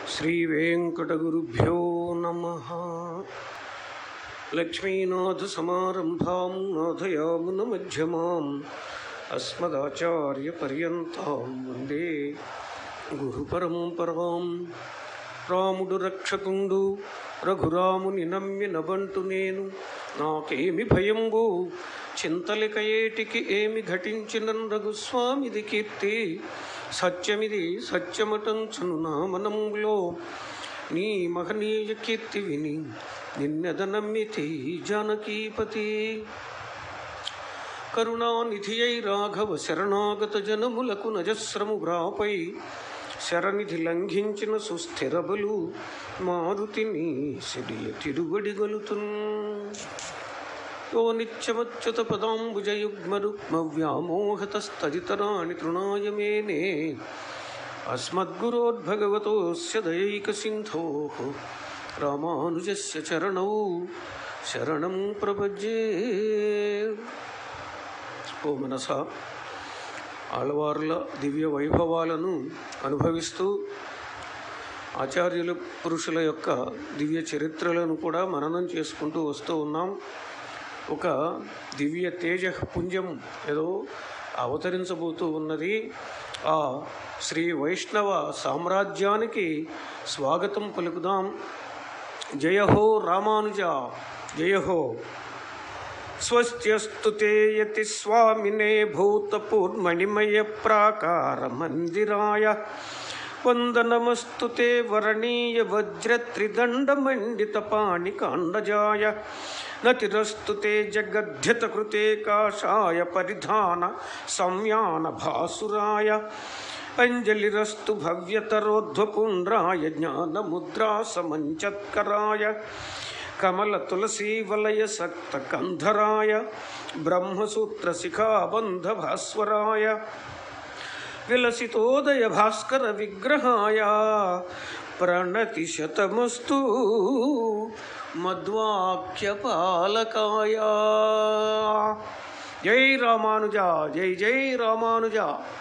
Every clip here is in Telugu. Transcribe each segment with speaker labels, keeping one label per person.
Speaker 1: శ్రీవేంకటగురుభ్యో నమ లక్ష్మీనాథసమారంభాం నాథయామునమధ్యమాం అస్మదాచార్యపర్యంతాం వందే గురుపరంపరాం రాముడు రక్షకుండు రఘురాముని నమ్మి నబంటు నేను నాకేమి భయంబు చింతలిక ఏటికి ఏమి ఘటించిన రఘుస్వామిది కీర్తి సత్యమిది సత్యమటంచును నా మనంలో నీ మహనీయ కీర్తి విని నిన్నెద నమ్మితి జానకీపతి కరుణానిధి అయి రాఘవ శరణాగత జనములకు నజస్రము వ్రాపై శరనిధి లంఘించిన సుస్థిరబలు మారుతిని సిడియ తిరుగడిగలుతున్ ఓ నిత్యమచ్యుత పదాంబుజయుగ్మరుక్మ వ్యామోహతస్తదితరాణి తృణాయ మేనే అస్మద్గురోద్భగవతోస్య దయైకసింధో రామానుజస్య చరణౌ శరణం ప్రపజ్యే ఓ మనస ఆళ్వార్ల దివ్య వైభవాలను అనుభవిస్తూ ఆచార్యుల పురుషుల యొక్క దివ్య చరిత్రలను కూడా మననం చేసుకుంటూ వస్తూ ఉన్నాం ఒక దివ్య తేజ పుంజం ఏదో అవతరించబోతూ ఉన్నది ఆ శ్రీ వైష్ణవ సామ్రాజ్యానికి స్వాగతం పలుకుదాం జయహో రామానుజ జయహో స్వస్త్యస్తు తే యతి స్వామినే భూతపూర్మణిమయ ప్రాకార మందిరాయ వందనమస్తు తే వరణీయ వజ్రత్రిదండమండిత పాణికాండజాయ నతిరస్తు తే జగద్ధ్యతకృతే కాషాయ పరిధాన సంయాన భాసురాయ అంజలిరస్తు భవ్యతరోధ్వపుండ్రాయ జ్ఞానముద్రా సమంచత్కరాయ కమల తులసీ వలయ సక్త కంధరాయ బ్రహ్మసూత్ర శిఖాబంధ భాస్వరాయ విలసితోదయ భాస్కర విగ్రహాయ ప్రణతి శతమస్తు మద్వాక్యపాలకాయ జై రామానుజ జై జై రామానుజ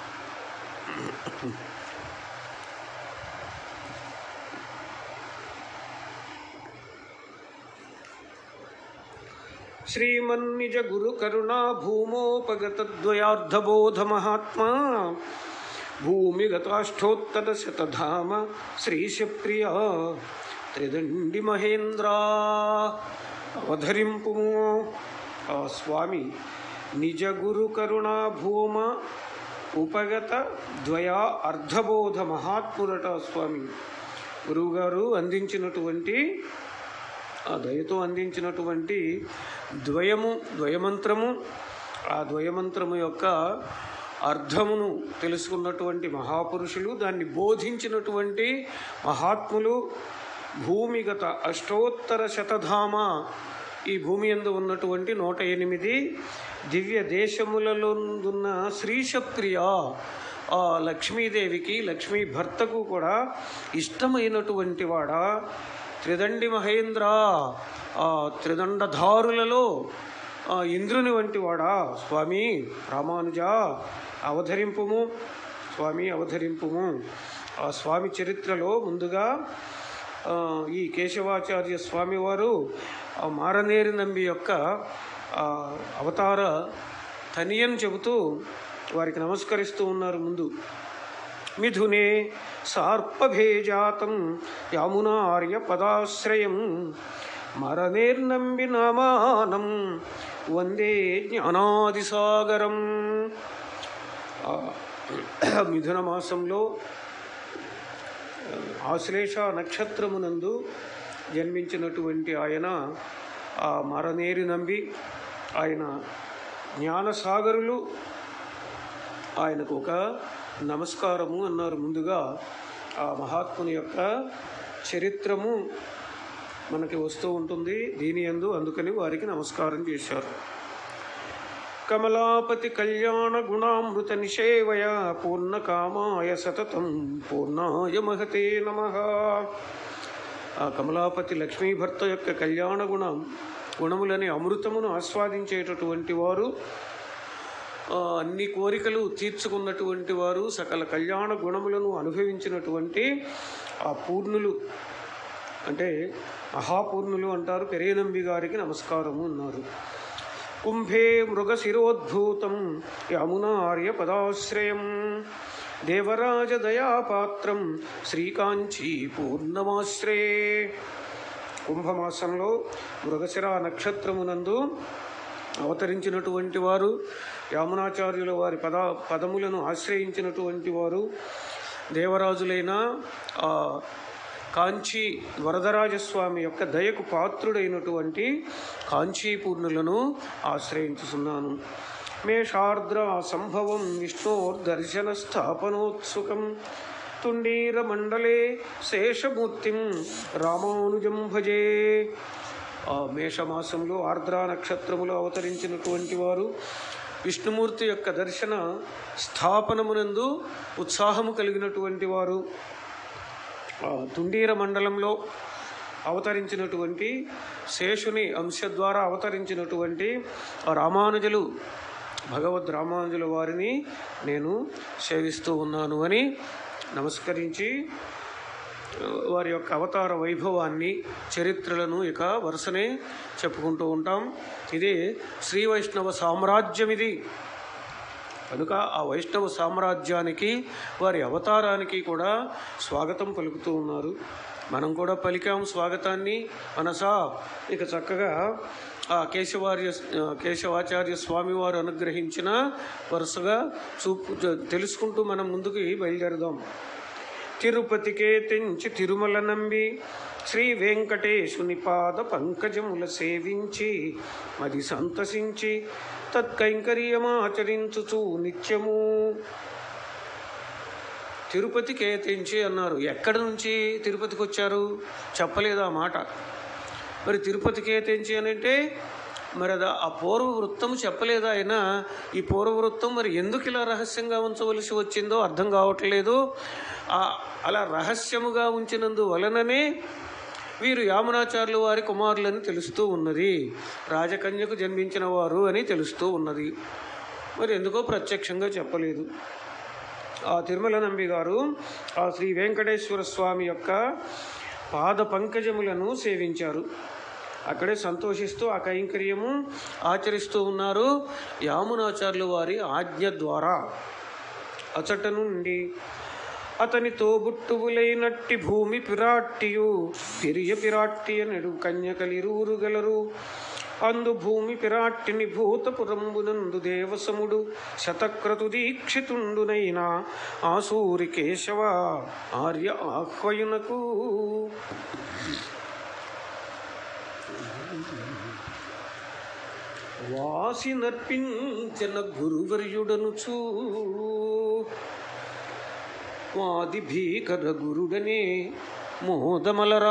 Speaker 1: శ్రీమన్నిజ గురు కరుణా భూమోపగతద్వయార్ధబోధ మహాత్మా భూమిగతాష్టోత్తర శతధామ శ్రీశప్రియ త్రిదండి మహేంద్ర అవధరింపు ఆ స్వామి నిజ గురు కరుణా భూమ ఉపగత ద్వయా అర్ధబోధ మహాత్మురట స్వామి గురువుగారు అందించినటువంటి ఆ దయతో అందించినటువంటి ద్వయము ద్వయమంత్రము ఆ ద్వయమంత్రము యొక్క అర్థమును తెలుసుకున్నటువంటి మహాపురుషులు దాన్ని బోధించినటువంటి మహాత్ములు భూమిగత అష్టోత్తర శతధామ ఈ భూమి ఎందు ఉన్నటువంటి నూట ఎనిమిది దివ్య దేశములలో ఉన్న శ్రీశప్రియ ఆ లక్ష్మీదేవికి లక్ష్మీ భర్తకు కూడా ఇష్టమైనటువంటి వాడా త్రిదండి మహేంద్ర ఆ త్రిదండధారులలో ఆ ఇంద్రుని వంటి వాడా స్వామి రామానుజ అవధరింపుము స్వామి అవధరింపుము ఆ స్వామి చరిత్రలో ముందుగా ఆ, ఈ కేశవాచార్య స్వామివారు ఆ మారనేరి నంబి యొక్క ఆ, అవతార తనియని చెబుతూ వారికి నమస్కరిస్తూ ఉన్నారు ముందు మిథునే సార్పభేజాతం యామునార్య పదాశ్రయం మరనేర్నంబి నామానం వందే జ్ఞానాదిసాగరం ఆ, మిథున మాసంలో ఆశ్లేష నక్షత్రమునందు జన్మించినటువంటి ఆయన ఆ మరనేరి నంబి ఆయన జ్ఞానసాగరులు ఆయనకు ఒక నమస్కారము అన్నారు ముందుగా ఆ మహాత్ముని యొక్క చరిత్రము మనకి వస్తూ ఉంటుంది దీని యందు అందుకని వారికి నమస్కారం చేశారు కమలాపతి కళ్యాణ గుణామృత నిషేవయ పూర్ణకామాయ సతతం పూర్ణాయ మహతే నమ ఆ కమలాపతి లక్ష్మీ భర్త యొక్క కళ్యాణ గుణం గుణములని అమృతమును ఆస్వాదించేటటువంటి వారు ఆ, అన్ని కోరికలు తీర్చుకున్నటువంటి వారు సకల కళ్యాణ గుణములను అనుభవించినటువంటి ఆ పూర్ణులు అంటే మహాపూర్ణులు అంటారు పెరేనంబి గారికి నమస్కారము అన్నారు కుంభే మృగశిరోద్భూతం యమునార్య పదాశ్రయం దేవరాజ దయాపాత్రం శ్రీకాంచీ పూర్ణమాశ్రయే కుంభమాసంలో మృగశిర నక్షత్రమునందు అవతరించినటువంటి వారు యామునాచార్యుల వారి పద పదములను ఆశ్రయించినటువంటి వారు దేవరాజులైన ఆ కాంచీ వరదరాజస్వామి యొక్క దయకు పాత్రుడైనటువంటి కాంచీపూర్ణులను ఆశ్రయించుతున్నాను మేషార్ద్ర సంభవం విష్ణోర్దర్శన స్థాపనోత్సుకం తుండీరమండలే శేషమూర్తిం రామానుజం భజే ఆ మేషమాసంలో ఆర్ద్రా నక్షత్రములో అవతరించినటువంటి వారు విష్ణుమూర్తి యొక్క దర్శన స్థాపనమునందు ఉత్సాహము కలిగినటువంటి వారు ఆ తుండీర మండలంలో అవతరించినటువంటి శేషుని అంశ ద్వారా అవతరించినటువంటి ఆ రామానుజులు భగవద్ రామానుజుల వారిని నేను సేవిస్తూ ఉన్నాను అని నమస్కరించి వారి యొక్క అవతార వైభవాన్ని చరిత్రలను ఇక వరుసనే చెప్పుకుంటూ ఉంటాం ఇది శ్రీ వైష్ణవ సామ్రాజ్యం ఇది కనుక ఆ వైష్ణవ సామ్రాజ్యానికి వారి అవతారానికి కూడా స్వాగతం పలుకుతూ ఉన్నారు మనం కూడా పలికాం స్వాగతాన్ని మనసా ఇక చక్కగా ఆ కేశవార్య కేశవాచార్య స్వామివారు అనుగ్రహించిన వరుసగా చూపు తెలుసుకుంటూ మనం ముందుకు బయలుదేరదాం తిరుపతికే తెంచి తిరుమల నంబి శ్రీ వెంకటేశుని పాద పంకజముల సేవించి మది సంతసించి తత్కైంకర్యమాచరించుచు నిత్యము తిరుపతికే తెంచి అన్నారు ఎక్కడి నుంచి తిరుపతికి వచ్చారు చెప్పలేదు ఆ మాట మరి తిరుపతికే తెంచి అని అంటే మరి అది ఆ పూర్వ వృత్తం చెప్పలేదు ఆయన ఈ పూర్వ వృత్తం మరి ఎందుకు ఇలా రహస్యంగా ఉంచవలసి వచ్చిందో అర్థం కావట్లేదు ఆ అలా రహస్యముగా ఉంచినందు వలననే వీరు యామునాచార్యులు వారి కుమారులని తెలుస్తూ ఉన్నది రాజకన్యకు జన్మించిన వారు అని తెలుస్తూ ఉన్నది మరి ఎందుకో ప్రత్యక్షంగా చెప్పలేదు ఆ తిరుమల నంబి గారు ఆ శ్రీ వెంకటేశ్వర స్వామి యొక్క పాద పంకజములను సేవించారు అక్కడే సంతోషిస్తూ ఆ కైంకర్యము ఆచరిస్తూ ఉన్నారు యామునాచార్యులు వారి ఆజ్ఞ ద్వారా అచట నుండి అతని తోబుట్టువులైనట్టి భూమి పిరాట్టియు పిరియ పిరాట్టి అనడు కన్యకలిరూరు గలరు అందు భూమి పిరాట్టిని భూతపురంబునందు దేవసముడు శతక్రతు దీక్షితుండునైన ఆసూరి కేశవ ఆర్య ఆహ్వయునకు వాసి నర్పించిన గురువర్యుడనుచూ వాది భీకర గురుడనే మోదమలరా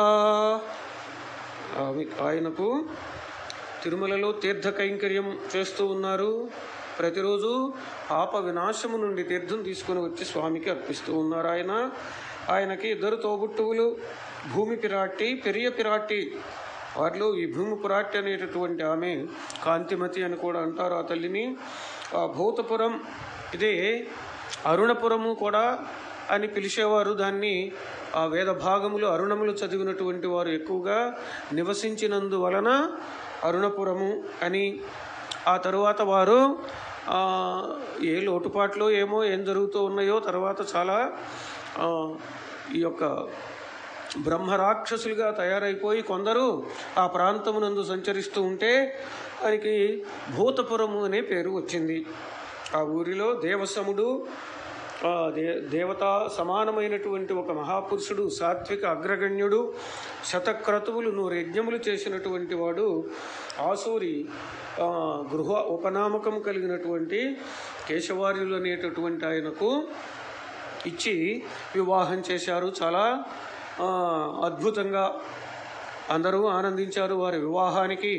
Speaker 1: ఆమె- ఆయనకు తిరుమలలో తీర్థ కైంకర్యం చేస్తూ ఉన్నారు ప్రతిరోజు పాప వినాశము నుండి తీర్థం తీసుకొని వచ్చి స్వామికి అర్పిస్తూ ఉన్నారు ఆయన ఆయనకి ఇద్దరు తోబుట్టువులు భూమి పిరాట్టి పెరియ పిరాట్టి వారిలో ఈ భూమి పిరాట్టి అనేటటువంటి ఆమె కాంతిమతి అని కూడా అంటారు ఆ తల్లిని ఆ భూతపురం ఇదే అరుణపురము కూడా అని పిలిచేవారు దాన్ని ఆ వేద భాగములు అరుణములు చదివినటువంటి వారు ఎక్కువగా నివసించినందువలన అరుణపురము అని ఆ తరువాత వారు ఆ, ఏ లోటుపాట్లు ఏమో ఏం జరుగుతూ ఉన్నాయో తర్వాత చాలా ఆ, ఈ యొక్క బ్రహ్మరాక్షసులుగా తయారైపోయి కొందరు ఆ ప్రాంతమునందు సంచరిస్తూ ఉంటే దానికి భూతపురము అనే పేరు వచ్చింది ఆ ఊరిలో దేవసముడు ఆ దే దేవతా సమానమైనటువంటి ఒక మహాపురుషుడు సాత్విక అగ్రగణ్యుడు శతక్రతువులు నూరు యజ్ఞములు చేసినటువంటి వాడు ఆసూరి ఆ, గృహ ఉపనామకం కలిగినటువంటి కేశవార్యులు అనేటటువంటి ఆయనకు ఇచ్చి వివాహం చేశారు చాలా ఆ, అద్భుతంగా అందరూ ఆనందించారు వారి వివాహానికి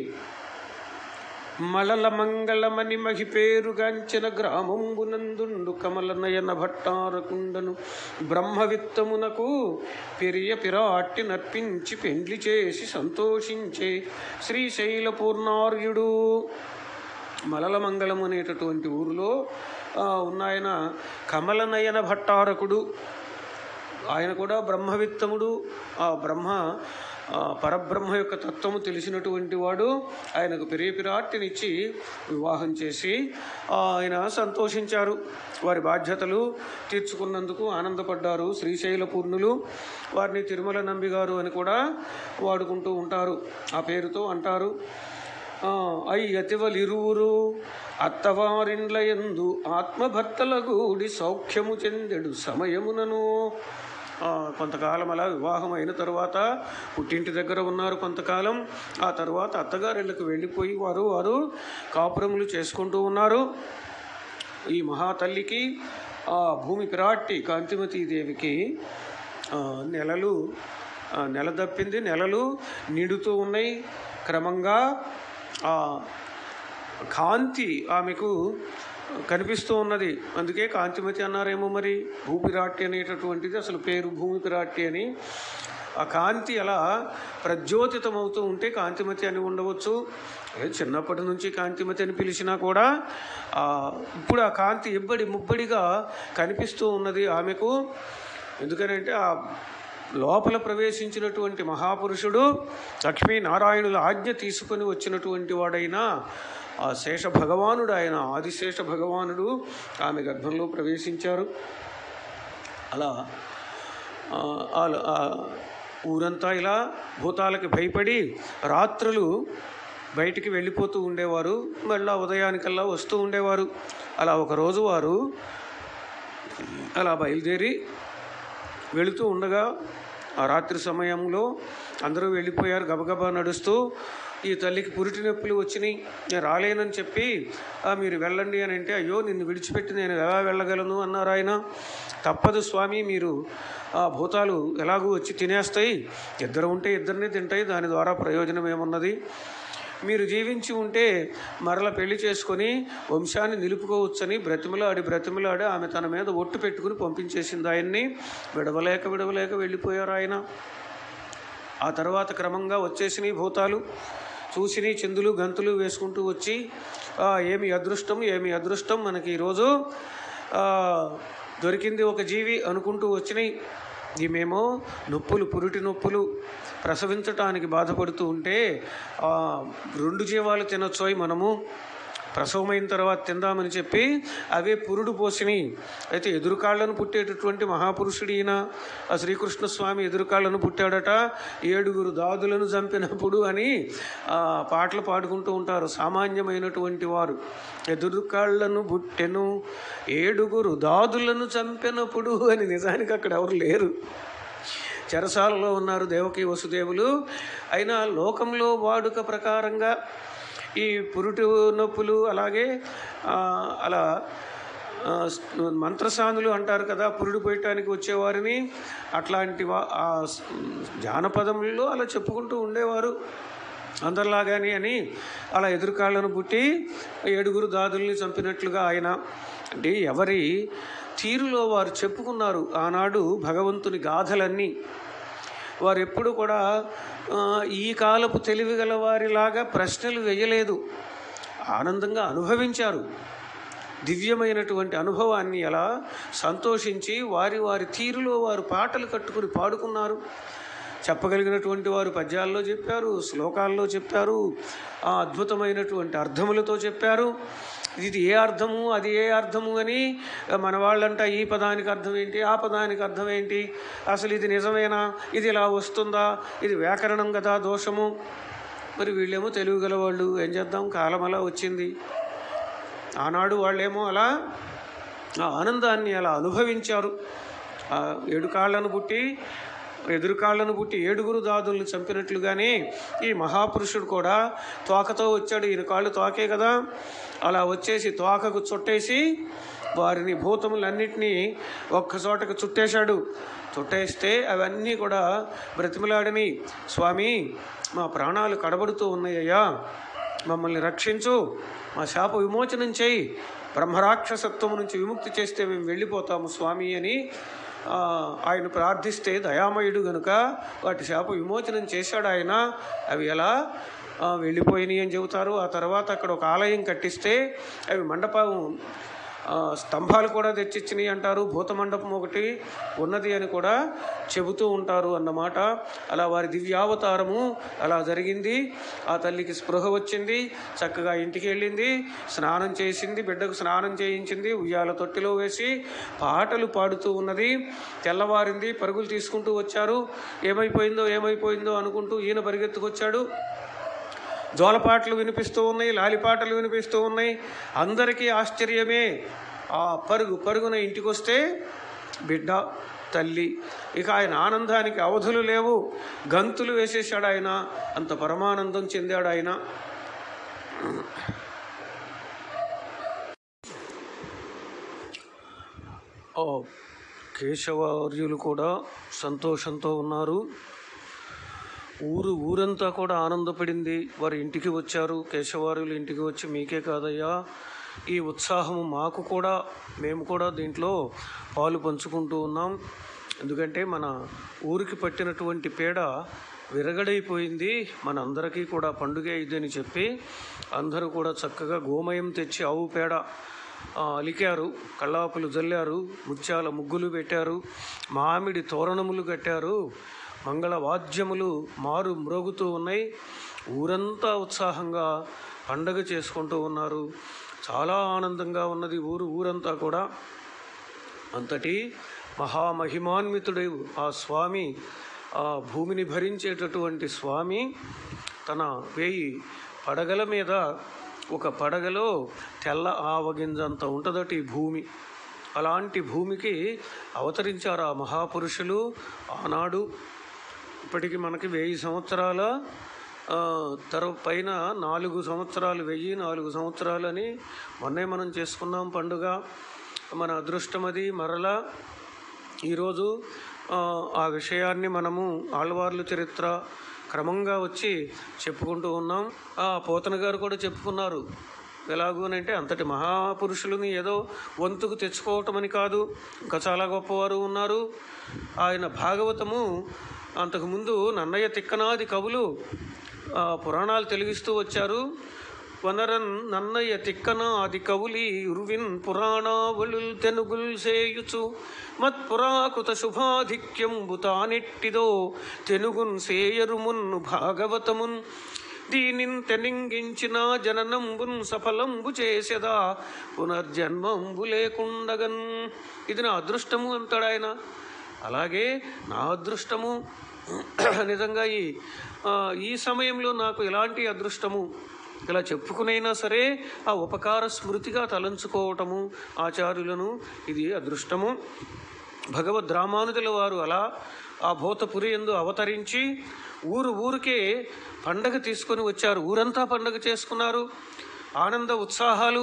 Speaker 1: మలల మంగళమని మహి పేరుగాంచిన గ్రామంబునందుండు కమల నయన భట్టారకుండను బ్రహ్మవిత్తమునకు పెరియ పిరాట్టి నర్పించి పెండ్లి చేసి సంతోషించే శ్రీశైల పూర్ణార్యుడు మలలమంగళం అనేటటువంటి ఊరిలో ఆ, ఉన్నాయన కమలనయన భట్టారకుడు ఆయన కూడా బ్రహ్మవిత్తముడు ఆ బ్రహ్మ ఆ పరబ్రహ్మ యొక్క తత్వము తెలిసినటువంటి వాడు ఆయనకు పిరాటినిచ్చి వివాహం చేసి ఆ, ఆయన సంతోషించారు వారి బాధ్యతలు తీర్చుకున్నందుకు ఆనందపడ్డారు శ్రీశైల పూర్ణులు వారిని తిరుమల నంబిగారు అని కూడా వాడుకుంటూ ఉంటారు ఆ పేరుతో అంటారు ఆ, అయ్యతివలిరువురు అత్తవారిండ్ల ఎందు ఆత్మభర్తల గూడి సౌఖ్యము చెందెడు సమయమునను ఆ, కొంతకాలం అలా వివాహం అయిన తర్వాత పుట్టింటి దగ్గర ఉన్నారు కొంతకాలం ఆ తర్వాత అత్తగారిళ్ళకి వెళ్ళిపోయి వారు వారు కాపురములు చేసుకుంటూ ఉన్నారు ఈ మహాతల్లికి ఆ భూమి పిరాట్టి కాంతిమతీ దేవికి ఆ, నెలలు ఆ, నెల తప్పింది నెలలు నిండుతూ ఉన్నాయి క్రమంగా ఆ కాంతి ఆమెకు కనిపిస్తూ ఉన్నది అందుకే కాంతిమతి అన్నారేమో మరి భూపిరాట్టి అనేటటువంటిది అసలు పేరు భూమి పిరాట్టి అని ఆ కాంతి అలా ప్రజ్యోతితమవుతూ ఉంటే కాంతిమతి అని ఉండవచ్చు ఏ చిన్నప్పటి నుంచి కాంతిమతి అని పిలిచినా కూడా ఆ, ఇప్పుడు ఆ కాంతి ఇబ్బడి ముబ్బడిగా కనిపిస్తూ ఉన్నది ఆమెకు ఎందుకనంటే ఆ లోపల ప్రవేశించినటువంటి మహాపురుషుడు లక్ష్మీనారాయణుల ఆజ్ఞ తీసుకొని వచ్చినటువంటి వాడైన ఆ శేష భగవానుడు ఆయన ఆదిశేష భగవానుడు ఆమె గర్భంలో ప్రవేశించారు అలా ఆ, ఆ- ఆ ఊరంతా ఇలా భూతాలకి భయపడి రాత్రులు బయటికి వెళ్ళిపోతూ ఉండేవారు మళ్ళా ఉదయానికల్లా వస్తూ ఉండేవారు అలా ఒకరోజు వారు అలా బయలుదేరి వెళుతూ ఉండగా ఆ రాత్రి సమయంలో అందరూ వెళ్ళిపోయారు గబగబా నడుస్తూ ఈ తల్లికి పురిటి నొప్పులు వచ్చినాయి నేను రాలేనని చెప్పి "ఆ, మీరు వెళ్ళండి అని అంటే అయ్యో నిన్ను విడిచిపెట్టి నేను ఎలా వెళ్ళగలను అన్నారు ఆయన తప్పదు స్వామి మీరు ఆ భూతాలు ఎలాగూ వచ్చి తినేస్తాయి ఇద్దరు ఉంటే ఇద్దరిని తింటాయి దాని ద్వారా ప్రయోజనం ఏమున్నది మీరు జీవించి ఉంటే మరల పెళ్లి చేసుకొని వంశాన్ని నిలుపుకోవచ్చని బ్రతిమలాడి బ్రతిమలాడి ఆమె తన మీద ఒట్టు పెట్టుకుని పంపించేసింది ఆయన్ని విడవలేక విడవలేక వెళ్ళిపోయారు ఆయన ఆ తర్వాత క్రమంగా వచ్చేసినాయి భూతాలు చూసిని చిందులు గంతులు వేసుకుంటూ వచ్చి "ఆ, ఏమి అదృష్టం ఏమి అదృష్టం మనకి ఈరోజు ఆ, దొరికింది ఒక జీవి అనుకుంటూ వచ్చినాయి ఈమెమో నొప్పులు పురిటి నొప్పులు ప్రసవించటానికి బాధపడుతూ ఉంటే ఆ, రెండు జీవాలు తినొచ్చోయ్ మనము ప్రసవమైన తర్వాత తిందామని చెప్పి అవే పురుడు పోసినాయి అయితే ఎదురుకాళ్ళను పుట్టేటటువంటి మహాపురుషుడు ఈయన ఆ శ్రీకృష్ణ స్వామి ఎదురుకాళ్ళను పుట్టాడట ఏడుగురు దాదులను చంపినప్పుడు అని ఆ, పాటలు పాడుకుంటూ ఉంటారు సామాన్యమైనటువంటి వారు ఎదురుకాళ్ళను పుట్టెను ఏడుగురు దాదులను చంపినప్పుడు అని నిజానికి అక్కడ ఎవరు లేరు చెరసాలలో ఉన్నారు దేవకి వసుదేవులు అయినా లోకంలో వాడుక ప్రకారంగా ఈ పురుటి నొప్పులు అలాగే ఆ, అలా ఆ, స్- మంత్రసానులు అంటారు కదా పురుడు పోయటానికి వచ్చేవారిని అట్లాంటి వా- ఆ స్- జానపదములలో అలా చెప్పుకుంటూ ఉండేవారు అందరిలాగాని అని అలా ఎదురుకాళ్ళను పుట్టి ఏడుగురు దాదుల్ని చంపినట్లుగా ఆయన అంటే ఎవరి తీరులో వారు చెప్పుకున్నారు ఆనాడు భగవంతుని గాథలన్నీ వారు ఎప్పుడు కూడా ఆ, ఈ కాలపు తెలివి గల వారిలాగా ప్రశ్నలు వేయలేదు ఆనందంగా అనుభవించారు దివ్యమైనటువంటి అనుభవాన్ని అలా సంతోషించి వారి వారి తీరులో వారు పాటలు కట్టుకుని పాడుకున్నారు చెప్పగలిగినటువంటి వారు పద్యాల్లో చెప్పారు శ్లోకాల్లో చెప్పారు ఆ అద్భుతమైనటువంటి అర్థములతో చెప్పారు ఇది ఏ అర్థము అది ఏ అర్థము అని మన వాళ్ళంట ఈ పదానికి అర్థం ఏంటి ఆ పదానికి అర్థం ఏంటి అసలు ఇది నిజమేనా ఇది ఇలా వస్తుందా ఇది వ్యాకరణం కదా దోషము మరి వీళ్ళేమో తెలివి గలవాళ్ళు ఏం చేద్దాం కాలం అలా వచ్చింది ఆనాడు వాళ్ళేమో అలా ఆ ఆనందాన్ని అలా అనుభవించారు ఆ ఏడు కాళ్ళను పుట్టి ఎదురు కాళ్ళను పుట్టి ఏడుగురు దాదుల్ని చంపినట్లుగానే ఈ మహాపురుషుడు కూడా తోకతో వచ్చాడు ఈయన కాళ్ళు తోకే కదా అలా వచ్చేసి తోకకు చుట్టేసి వారిని భూతములన్నిటినీ ఒక్క చోటకు చుట్టేశాడు చుట్టేస్తే అవన్నీ కూడా బ్రతిమలాడని స్వామి మా ప్రాణాలు కడబడుతూ ఉన్నాయ్యా మమ్మల్ని రక్షించు మా శాప విమోచనం చేయి బ్రహ్మరాక్షసత్వం నుంచి విముక్తి చేస్తే మేము వెళ్ళిపోతాము స్వామి అని ఆ, ఆయన ప్రార్థిస్తే దయామయుడు గనుక వాటి శాప విమోచనం చేశాడు ఆయన అవి ఎలా ఆ, వెళ్ళిపోయినాయి అని చెబుతారు ఆ తర్వాత అక్కడ ఒక ఆలయం కట్టిస్తే అవి మండపం ఆ, స్తంభాలు కూడా తెచ్చిచ్చినాయి అంటారు భూత మండపం ఒకటి ఉన్నది అని కూడా చెబుతూ ఉంటారు అన్నమాట అలా వారి దివ్యావతారము అలా జరిగింది ఆ తల్లికి స్పృహ వచ్చింది చక్కగా ఇంటికి వెళ్ళింది స్నానం చేసింది బిడ్డకు స్నానం చేయించింది ఉయ్యాల తొట్టిలో వేసి పాటలు పాడుతూ ఉన్నది తెల్లవారింది పరుగులు తీసుకుంటూ వచ్చారు ఏమైపోయిందో ఏమైపోయిందో అనుకుంటూ ఈయన పరిగెత్తుకొచ్చాడు జోలపాటలు వినిపిస్తూ ఉన్నాయి లాలిపాటలు వినిపిస్తూ ఉన్నాయి అందరికీ ఆశ్చర్యమే ఆ పరుగు పరుగున ఇంటికి వస్తే బిడ్డ తల్లి ఇక ఆయన ఆనందానికి అవధులు లేవు గంతులు వేసేసాడు ఆయన అంత పరమానందం చెందాడు ఆయన ఓ కేశవార్యులు కూడా సంతోషంతో ఉన్నారు ఊరు ఊరంతా కూడా ఆనందపడింది వారి ఇంటికి వచ్చారు కేశవారులు ఇంటికి వచ్చి మీకే కాదయ్యా ఈ ఉత్సాహము మాకు కూడా మేము కూడా దీంట్లో పాలు పంచుకుంటూ ఉన్నాం ఎందుకంటే మన ఊరికి పట్టినటువంటి పీడ విరగడైపోయింది మన అందరికీ కూడా పండుగ ఇదని చెప్పి అందరూ కూడా చక్కగా గోమయం తెచ్చి ఆవు పేడ ఆ, అలికారు కళ్ళాపులు జల్లారు ముత్యాల ముగ్గులు పెట్టారు మామిడి తోరణములు కట్టారు మంగళ వాద్యములు మారు మ్రోగుతూ ఉన్నాయి ఊరంతా ఉత్సాహంగా పండగ చేసుకుంటూ ఉన్నారు చాలా ఆనందంగా ఉన్నది ఊరు ఊరంతా కూడా అంతటి మహామహిమాన్వితుడు ఆ స్వామి ఆ భూమిని భరించేటటువంటి స్వామి తన వేయి పడగల మీద ఒక పడగలో తెల్ల ఆవగింజంత ఉంటుందట ఈ భూమి అలాంటి భూమికి అవతరించారు ఆ మహాపురుషులు ఆనాడు ఇప్పటికి మనకి వెయ్యి సంవత్సరాల ఆ, తర పైన నాలుగు సంవత్సరాలు వెయ్యి నాలుగు సంవత్సరాలు అని మొన్నే మనం చేసుకున్నాం పండుగ మన అదృష్టం అది మరలా ఈరోజు ఆ, ఆ విషయాన్ని మనము ఆళ్వార్ల చరిత్ర క్రమంగా వచ్చి చెప్పుకుంటూ ఉన్నాం ఆ పోతన గారు కూడా చెప్పుకున్నారు ఎలాగూ అని అంటే అంతటి మహాపురుషులని ఏదో వంతుకు తెచ్చుకోవటం అని కాదు ఇంకా చాలా గొప్పవారు ఉన్నారు ఆయన భాగవతము అంతకుముందు నన్నయ్య తిక్కనాది కవులు ఆ, పురాణాలు తెలిగిస్తూ వచ్చారు వనరన్ నన్నయ్య తిక్కన ఆది కవులి ఉరువిన్ పురాణావళుల్ తెనుగుల్ సేయుచు మత్పురాకృత శుభాధిక్యంబు తానెట్టిదో తెనుగున్ సేయరుమున్ భాగవతమున్ దీనిన్ తెనింగించిన జననంబున్ సఫలంబు చేసెదా పునర్జన్మంబు లేకుండగన్ ఇది నా అదృష్టము అంటాడు ఆయన అలాగే నా అదృష్టము నిజంగా ఈ ఆ, ఈ సమయంలో నాకు ఎలాంటి అదృష్టము ఇలా చెప్పుకునైనా సరే ఆ ఉపకార స్మృతిగా తలంచుకోవటము ఆచార్యులను ఇది అదృష్టము భగవద్ రామానుజుల వారు అలా ఆ భూతపురి ఎందు అవతరించి ఊరు ఊరికే పండగ తీసుకొని వచ్చారు ఊరంతా పండగ చేసుకున్నారు ఆనంద ఉత్సాహాలు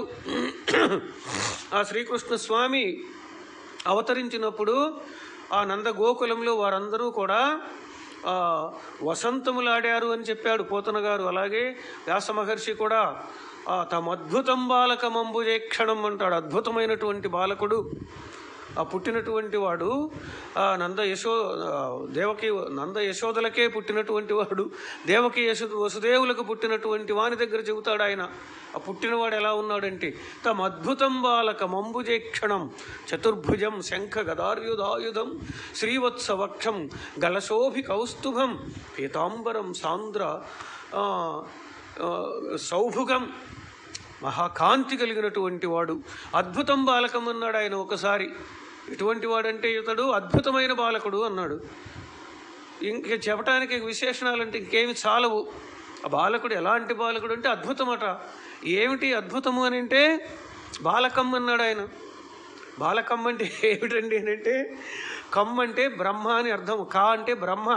Speaker 1: ఆ శ్రీకృష్ణ స్వామి అవతరించినప్పుడు ఆ నంద గోకులంలో వారందరూ కూడా ఆ, వసంతములాడారు అని చెప్పాడు పోతన గారు అలాగే వ్యాస మహర్షి కూడా ఆ, తమద్భుతం బాలకమంబుజే క్షణం అంటాడు అద్భుతమైనటువంటి బాలకుడు ఆ పుట్టినటువంటి వాడు ఆ నంద యశో ఆ, దేవకి నంద యశోదలకే పుట్టినటువంటి వాడు దేవకి యశో వసుదేవులకు పుట్టినటువంటి వాని దగ్గర చెబుతాడు ఆయన ఆ పుట్టినవాడు ఎలా ఉన్నాడంటే తమ అద్భుతం బాలక మంబుజేక్షణం చతుర్భుజం శంఖ గదార్యుధాయుధం శ్రీవత్స వక్షం గలశోభి కౌస్తుభం పీతాంబరం సాంద్ర ఆ, ఆ, సౌభుగం మహాకాంతి కలిగినటువంటి వాడు అద్భుతం బాలకం అన్నాడు ఆయన ఒకసారి ఎటువంటి వాడంటే ఇతడు అద్భుతమైన బాలకుడు అన్నాడు ఇంక చెప్పడానికి విశేషణాలంటే ఇంకేమి చాలవు ఆ బాలకుడు ఎలాంటి బాలకుడు అంటే అద్భుతమట ఏమిటి అద్భుతము అని అంటే బాలకం అన్నాడు ఆయన బాలకం అంటే ఏమిటండి అని అంటే కమ్ అంటే బ్రహ్మ అని అర్థం కా అంటే బ్రహ్మ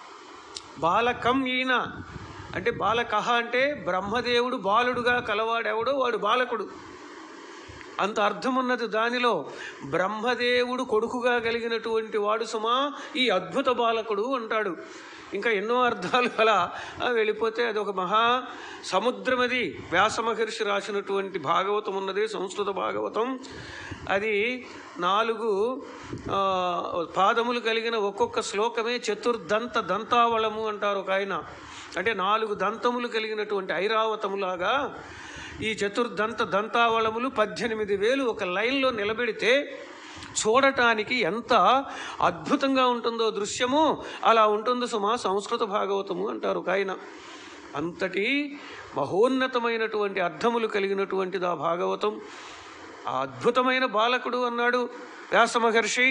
Speaker 1: బాలకం ఈయన అంటే బాలకహ అంటే బ్రహ్మదేవుడు బాలుడుగా కలవాడెవడో వాడు బాలకుడు అంత అర్థం ఉన్నది దానిలో బ్రహ్మదేవుడు కొడుకుగా కలిగినటువంటి వాడు సుమా ఈ అద్భుత బాలకుడు అంటాడు ఇంకా ఎన్నో అర్థాలు అలా ఆ, వెళ్ళిపోతే అది ఒక మహా సముద్రం అది వ్యాస మహర్షి రాసినటువంటి భాగవతం ఉన్నది సంస్కృత భాగవతం అది నాలుగు ఆ, పాదములు కలిగిన ఒక్కొక్క శ్లోకమే చతుర్దంత దంతావళము అంటారు ఒక ఆయన అంటే నాలుగు దంతములు కలిగినటువంటి ఐరావతములాగా ఈ చతుర్దంత దంతావళములు పద్దెనిమిది వేలు ఒక లైన్లో నిలబెడితే చూడటానికి ఎంత అద్భుతంగా ఉంటుందో దృశ్యము అలా ఉంటుంది సుమా సంస్కృత భాగవతము అంటారు ఒక ఆయన అంతటి మహోన్నతమైనటువంటి అర్థములు కలిగినటువంటిది ఆ భాగవతం ఆ అద్భుతమైన బాలకుడు అన్నాడు వ్యాస మహర్షి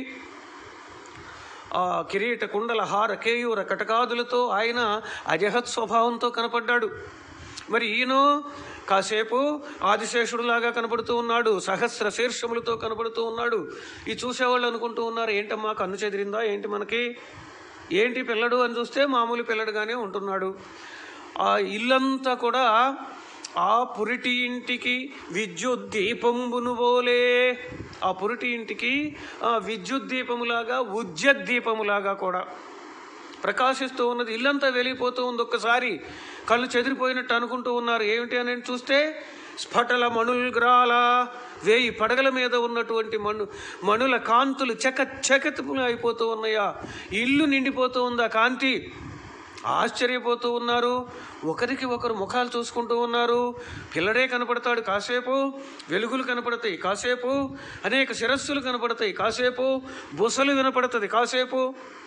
Speaker 1: ఆ కిరీట కుండల హార కేయూర కటకాదులతో ఆయన అజహత్ స్వభావంతో కనపడ్డాడు మరి ఈయన కాసేపు ఆదిశేషుడులాగా కనపడుతూ ఉన్నాడు సహస్ర శీర్షములతో కనపడుతూ ఉన్నాడు ఈ చూసేవాళ్ళు అనుకుంటూ ఉన్నారు ఏంటమ్మా కన్ను చెదిరిందా ఏంటి మనకి ఏంటి పిల్లడు అని చూస్తే మామూలు పిల్లడుగానే ఉంటున్నాడు ఆ ఇల్లంతా కూడా ఆ పురిటి ఇంటికి విద్యుత్ దీపంబును పోలే ఆ పురిటి ఇంటికి ఆ విద్యుత్ దీపములాగా ఉజ్జత్ దీపములాగా కూడా ప్రకాశిస్తూ ఉన్నది ఇల్లంతా వెలిగిపోతూ ఉంది ఒక్కసారి కళ్ళు చెదిరిపోయినట్టు అనుకుంటూ ఉన్నారు ఏమిటి అని చూస్తే స్ఫటల మణుల్గ్రాల వేయి పడగల మీద ఉన్నటువంటి మణు మణుల కాంతులు చెక చెకతులు అయిపోతూ ఉన్నాయా ఇల్లు నిండిపోతూ ఉందా కాంతి ఆశ్చర్యపోతూ ఉన్నారు ఒకరికి ఒకరు ముఖాలు చూసుకుంటూ ఉన్నారు పిల్లడే కనపడతాడు కాసేపు వెలుగులు కనపడతాయి కాసేపు అనేక శిరస్సులు కనపడతాయి కాసేపు బుసలు వినపడుతుంది కాసేపు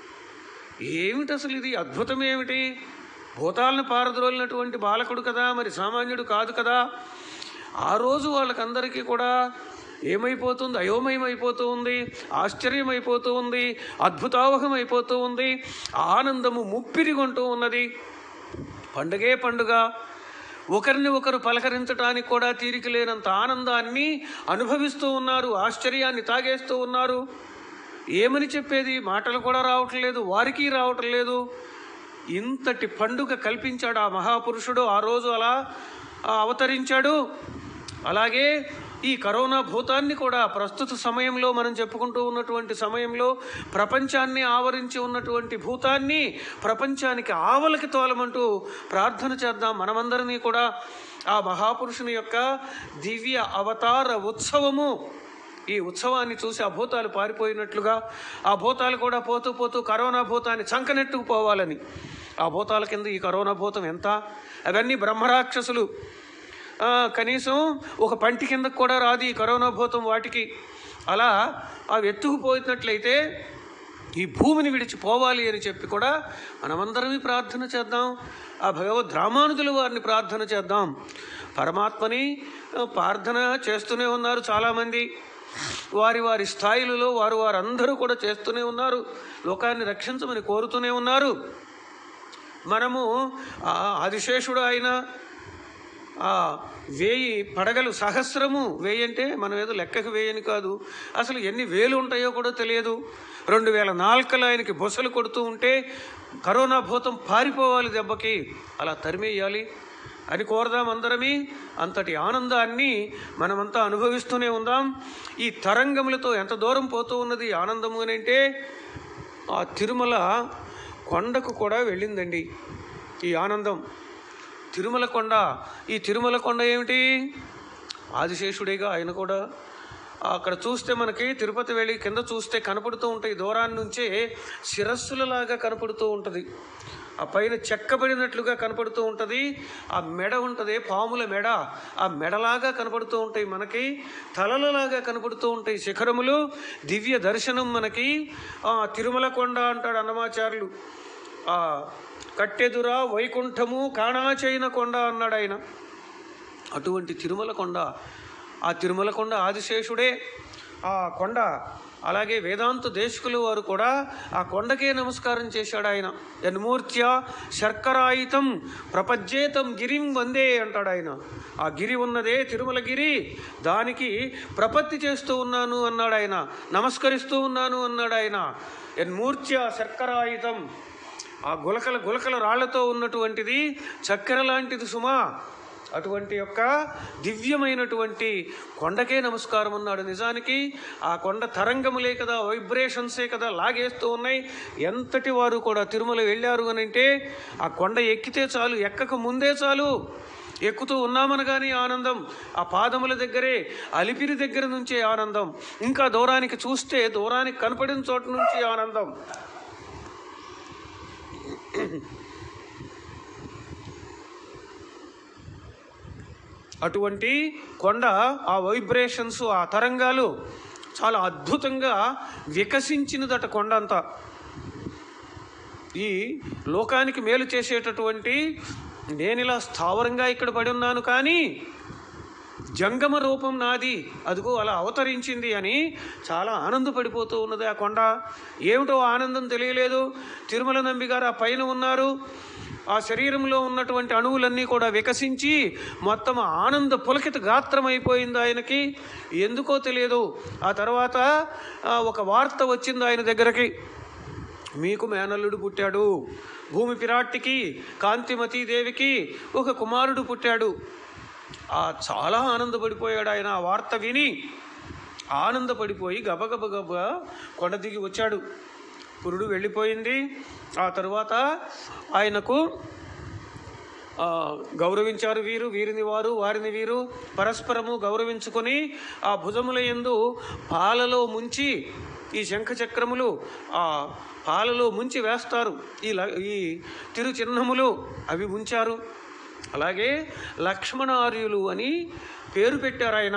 Speaker 1: ఏమిటి అసలు ఇది అద్భుతం ఏమిటి భూతాలను పారద్రోలినటువంటి బాలకుడు కదా మరి సామాన్యుడు కాదు కదా ఆ రోజు వాళ్ళకందరికీ కూడా ఏమైపోతుంది అయోమయం అయిపోతూ ఉంది ఆశ్చర్యం అయిపోతూ ఉంది అద్భుతావహం అయిపోతూ ఉంది ఆనందము ముప్పిరిగొంటూ ఉన్నది పండుగే పండుగ ఒకరిని ఒకరు పలకరించడానికి కూడా తీరిక లేనంత ఆనందాన్ని అనుభవిస్తూ ఉన్నారు ఆశ్చర్యాన్ని తాగేస్తూ ఉన్నారు ఏమని చెప్పేది మాటలు కూడా రావటం లేదు వారికి రావటం లేదు ఇంతటి పండుగ కల్పించాడు ఆ మహాపురుషుడు ఆ రోజు అలా ఆ, అవతరించాడు అలాగే ఈ కరోనా భూతాన్ని కూడా ప్రస్తుత సమయంలో మనం చెప్పుకుంటూ ఉన్నటువంటి సమయంలో ప్రపంచాన్ని ఆవరించి ఉన్నటువంటి భూతాన్ని ప్రపంచానికి ఆవలకి తోలమంటూ ప్రార్థన చేద్దాం మనమందరినీ కూడా ఆ మహాపురుషుని యొక్క దివ్య అవతార ఉత్సవము ఈ ఉత్సవాన్ని చూసి ఆ భూతాలు పారిపోయినట్లుగా ఆ భూతాలు కూడా పోతూ పోతూ కరోనా భూతాన్ని చంకనెట్టుకు పోవాలని ఆ భూతాల కింద ఈ కరోనా భూతం ఎంత అవన్నీ బ్రహ్మరాక్షసులు ఆ, కనీసం ఒక పంటి కిందకు కూడా రాదు ఈ కరోనా భూతం వాటికి అలా అవి ఎత్తుకుపోయినట్లయితే ఈ భూమిని విడిచిపోవాలి అని చెప్పి కూడా మనమందరమే ప్రార్థన చేద్దాం ఆ భగవద్ రామానుజుల వారిని ప్రార్థన చేద్దాం పరమాత్మని ఆ, ప్రార్థన చేస్తూనే ఉన్నారు చాలామంది వారి వారి స్థాయిలలో వారు వారందరూ కూడా చేస్తూనే ఉన్నారు లోకాన్ని రక్షించమని కోరుతూనే ఉన్నారు మనము ఆ ఆదిశేషుడు అయిన ఆ వేయి పడగలు సహస్రము వేయి అంటే మనం ఏదో లెక్కకు వేయని కాదు అసలు ఎన్ని వేలు ఉంటాయో కూడా తెలియదు రెండు వేల నాలుకలు ఆయనకి బొసలు కొడుతూ ఉంటే కరోనా భూతం పారిపోవాలి దెబ్బకి అలా తరిమేయాలి అని కోరదాం అందరమీ అంతటి ఆనందాన్ని మనమంతా అనుభవిస్తూనే ఉందాం ఈ తరంగములతో ఎంత దూరం పోతూ ఉన్నది ఈ ఆనందము అని అంటే ఆ తిరుమల కొండకు కూడా వెళ్ళిందండి ఈ ఆనందం తిరుమల కొండ ఈ తిరుమల కొండ ఏమిటి ఆదిశేషుడేగా ఆయన కూడా అక్కడ చూస్తే మనకి తిరుపతి వెళ్ళి కింద చూస్తే కనపడుతూ ఉంటాయి దూరాన్ని నుంచే శిరస్సులలాగా కనపడుతూ ఉంటుంది ఆ పైన చెక్కబడినట్లుగా కనపడుతూ ఉంటుంది ఆ మెడ ఉంటుంది పాముల మెడ ఆ మెడలాగా కనపడుతూ ఉంటాయి మనకి తలలలాగా కనపడుతూ ఉంటాయి శిఖరములు దివ్య దర్శనం మనకి ఆ తిరుమల కొండ అంటాడు అన్నమాచార్యులు ఆ కట్టెదురా వైకుంఠము కాణాచైన కొండ అన్నాడు ఆయన అటువంటి తిరుమల కొండ ఆ తిరుమల కొండ ఆదిశేషుడే ఆ కొండ అలాగే వేదాంత దేశకులు వారు కూడా ఆ కొండకే నమస్కారం చేశాడు ఆయన యన్మూర్త్య శర్కరాయితం ప్రపజ్యేతం గిరిం వందే అంటాడు ఆయన ఆ గిరి ఉన్నదే తిరుమల గిరి దానికి ప్రపత్తి చేస్తూ ఉన్నాను అన్నాడు ఆయన నమస్కరిస్తూ ఉన్నాను అన్నాడు ఆయన యన్మూర్త్య శర్కరాయితం ఆ గులకల గులకల రాళ్లతో ఉన్నటువంటిది చక్కెర లాంటిది సుమా అటువంటి యొక్క దివ్యమైనటువంటి కొండకే నమస్కారం అన్నాడు నిజానికి ఆ కొండ తరంగములే కదా వైబ్రేషన్సే కదా లాగేస్తూ ఉన్నాయి ఎంతటి వారు కూడా తిరుమల వెళ్ళారు అని అంటే ఆ కొండ ఎక్కితే చాలు ఎక్కక ముందే చాలు ఎక్కుతూ ఉన్నామనగానే ఆనందం ఆ పాదముల దగ్గరే అలిపిరి దగ్గర నుంచే ఆనందం ఇంకా దూరానికి చూస్తే దూరానికి కనపడిన చోట నుంచి ఆనందం అటువంటి కొండ ఆ వైబ్రేషన్స్ ఆ తరంగాలు చాలా అద్భుతంగా వికసించినదట కొండ అంతా ఈ లోకానికి మేలు చేసేటటువంటి నేను ఇలా స్థావరంగా ఇక్కడ పడి ఉన్నాను కానీ జంగమ రూపం నాది అదిగో అలా అవతరించింది అని చాలా ఆనందపడిపోతూ ఉన్నది ఆ కొండ ఏమిటో ఆనందం తెలియలేదు తిరుమల నంబి గారు ఆ పైన ఉన్నారు ఆ శరీరంలో ఉన్నటువంటి అణువులన్నీ కూడా వికసించి మొత్తం ఆనంద పులకిత గాత్రం అయిపోయింది ఆయనకి ఎందుకో తెలియదు ఆ తర్వాత ఆ, ఒక వార్త వచ్చింది ఆయన దగ్గరకి మీకు మేనల్లుడు పుట్టాడు భూమి పిరాట్టికి కాంతిమతీ దేవికి ఒక కుమారుడు పుట్టాడు ఆ చాలా ఆనందపడిపోయాడు ఆయన ఆ వార్త విని ఆనందపడిపోయి గబగబ గబ కొండ దిగి వచ్చాడు పురుడు వెళ్ళిపోయింది ఆ తరువాత ఆయనకు ఆ, గౌరవించారు వీరు వీరిని వారు వారిని వీరు పరస్పరము గౌరవించుకొని ఆ భుజముల యందు పాలలో ముంచి ఈ శంఖ చక్రములు ఆ పాలలో ముంచి వేస్తారు ఈ ల- ఈ తిరు చిహ్నములు అవి ఉంచారు అలాగే లక్ష్మణార్యులు అని పేరు పెట్టారు ఆయన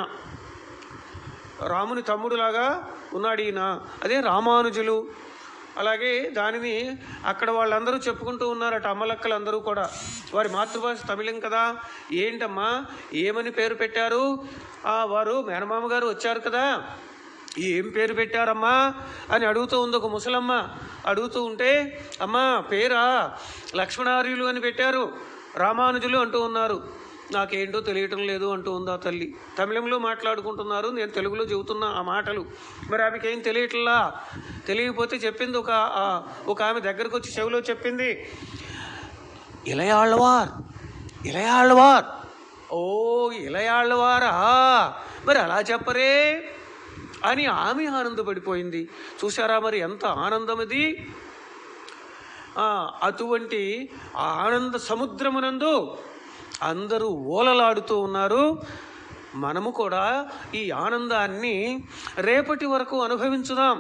Speaker 1: రాముని తమ్ముడులాగా ఉన్నాడు ఈయన అదే రామానుజులు అలాగే దానిని అక్కడ వాళ్ళందరూ చెప్పుకుంటూ ఉన్నారట అమ్మలక్కలందరూ కూడా వారి మాతృభాష తమిళం కదా ఏంటమ్మా ఏమని పేరు పెట్టారు ఆ, వారు మేనమామ గారు వచ్చారు కదా ఏం పేరు పెట్టారమ్మా అని అడుగుతూ ఉంది ఒక ముసలమ్మ అడుగుతూ ఉంటే అమ్మా పేరా లక్ష్మణార్యులు అని పెట్టారు రామానుజులు అంటూ ఉన్నారు నాకేంటో తెలియటం లేదు అంటూ ఉంది ఆ తల్లి తమిళంలో మాట్లాడుకుంటున్నారు నేను తెలుగులో చెబుతున్నా ఆ మాటలు మరి ఆమెకి ఏం తెలియట్లా తెలియకపోతే చెప్పింది ఒక ఆ- ఒక ఆమె దగ్గరకు వచ్చి చెవిలో చెప్పింది ఇలయాళ్ళవార్ ఇలయాళ్ళవార్ ఓ ఇలయాళ్ళవారా మరి అలా చెప్పరే అని ఆమె ఆనందపడిపోయింది చూసారా మరి ఎంత ఆనందం అది ఆ, అటువంటి ఆ ఆనంద సముద్రమునందు అందరూ ఓలలాడుతూ ఉన్నారు మనము కూడా ఈ ఆనందాన్ని రేపటి వరకు అనుభవించుదాం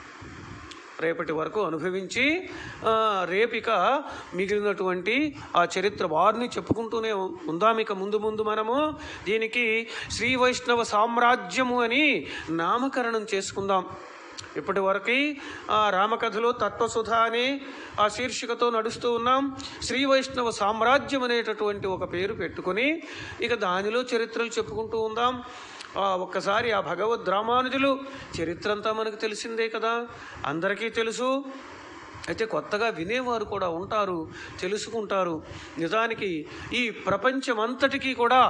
Speaker 1: రేపటి వరకు అనుభవించి ఆ, రేపిక మిగిలినటువంటి ఆ చరిత్ర వారిని చెప్పుకుంటూనే ఉందాం ఇక ముందు ముందు మనము దీనికి శ్రీ వైష్ణవ సామ్రాజ్యము అని నామకరణం చేసుకుందాం ఇప్పటి వరకు ఆ రామకథలో తత్వసుధ అనే ఆ శీర్షికతో నడుస్తూ ఉన్నాం శ్రీ వైష్ణవ సామ్రాజ్యం అనేటటువంటి ఒక పేరు పెట్టుకొని ఇక దానిలో చరిత్రలు చెప్పుకుంటూ ఉందాం ఆ ఒక్కసారి ఆ భగవద్ రామానుజులు చరిత్ర అంతా మనకు తెలిసిందే కదా అందరికీ తెలుసు అయితే కొత్తగా వినేవారు కూడా ఉంటారు తెలుసుకుంటారు నిజానికి ఈ ప్రపంచమంతటికీ కూడా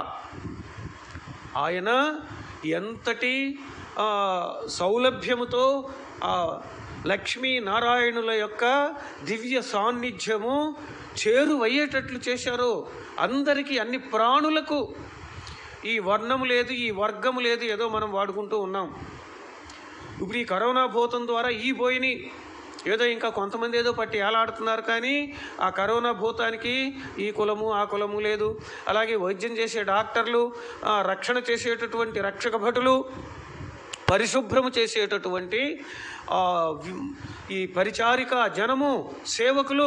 Speaker 1: ఆయన ఎంతటి ఆ, సౌలభ్యముతో ఆ లక్ష్మీ నారాయణుల యొక్క దివ్య సాన్నిధ్యము చేరువయ్యేటట్లు చేశారో అందరికీ అన్ని ప్రాణులకు ఈ వర్ణము లేదు ఈ వర్గము లేదు ఏదో మనం వాడుకుంటూ ఉన్నాం ఇప్పుడు ఈ కరోనా భూతం ద్వారా ఈ పోయిని ఏదో ఇంకా కొంతమంది ఏదో పట్టి ఏలాడుతున్నారు కానీ ఆ కరోనా భూతానికి ఈ కులము ఆ కులము లేదు అలాగే వైద్యం చేసే డాక్టర్లు ఆ, రక్షణ చేసేటటువంటి రక్షక భటులు పరిశుభ్రము చేసేటటువంటి ఆ, వి- ఈ పరిచారిక జనము సేవకులు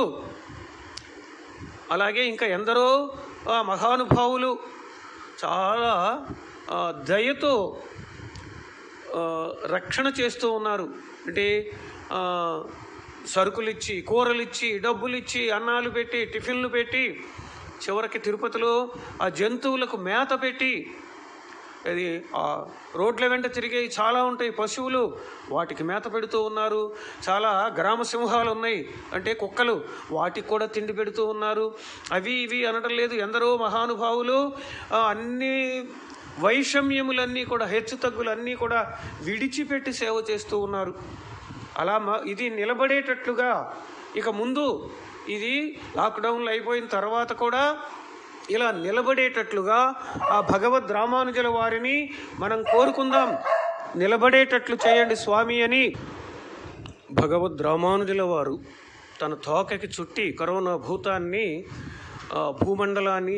Speaker 1: అలాగే ఇంకా ఎందరో ఆ, మహానుభావులు చాలా ఆ, దయతో ఆ, రక్షణ చేస్తూ ఉన్నారు అంటే ఆ, సరుకులిచ్చి కూరలిచ్చి డబ్బులిచ్చి అన్నాలు పెట్టి టిఫిన్లు పెట్టి చివరికి తిరుపతిలో ఆ జంతువులకు మేత పెట్టి అది ఆ రోడ్ల వెంట తిరిగే చాలా ఉంటాయి పశువులు వాటికి మేత పెడుతూ ఉన్నారు చాలా గ్రామ సింహాలు ఉన్నాయి అంటే కుక్కలు వాటికి కూడా తిండి పెడుతూ ఉన్నారు అవి ఇవి అనడం లేదు ఎందరో మహానుభావులు ఆ, అన్ని వైషమ్యములన్నీ కూడా హెచ్చు తగ్గులన్నీ కూడా విడిచిపెట్టి సేవ చేస్తూ ఉన్నారు అలా మ- ఇది నిలబడేటట్లుగా ఇక ముందు ఇది లాక్డౌన్లు అయిపోయిన తర్వాత కూడా ఇలా నిలబడేటట్లుగా ఆ భగవద్ రామానుజుల వారిని మనం కోరుకుందాం నిలబడేటట్లు చేయండి స్వామి అని భగవద్ రామానుజుల వారు తన తోకకి చుట్టి కరోనా భూతాన్ని ఆ, భూమండలాన్ని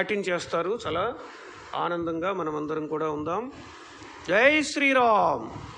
Speaker 1: దాటించేస్తారు చాలా ఆనందంగా మనమందరం కూడా ఉందాం జై శ్రీరామ్